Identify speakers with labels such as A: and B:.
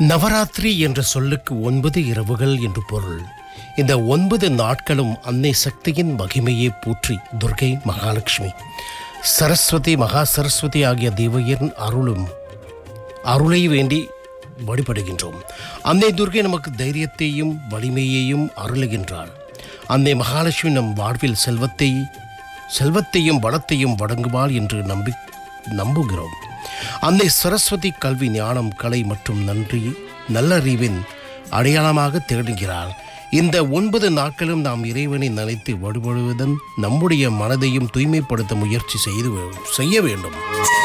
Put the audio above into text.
A: நவராத்திரி என்ற சொல்லுக்கு ஒன்பது இரவுகள் என்று பொருள் இந்த ஒன்பது நாட்களும் அன்னை சக்தியின் மகிமையை போற்றி துர்கை மகாலட்சுமி சரஸ்வதி மகா சரஸ்வதி ஆகிய தேவையரின் அருளும் அருளை வேண்டி வழிபடுகின்றோம் அன்னை துர்கை நமக்கு தைரியத்தையும் வலிமையையும் அருளுகின்றாள் அன்னை மகாலட்சுமி நம் வாழ்வில் செல்வத்தை செல்வத்தையும் வளத்தையும் வழங்குவாள் என்று நம்பி நம்புகிறோம் அன்னை சரஸ்வதி கல்வி ஞானம் கலை மற்றும் நன்றி நல்லறிவின் அடையாளமாக திகழ்கிறாள் இந்த ஒன்பது நாட்களும் நாம் இறைவனை நினைத்து வழிபடுவதன் நம்முடைய மனதையும் தூய்மைப்படுத்த முயற்சி செய்து செய்ய வேண்டும்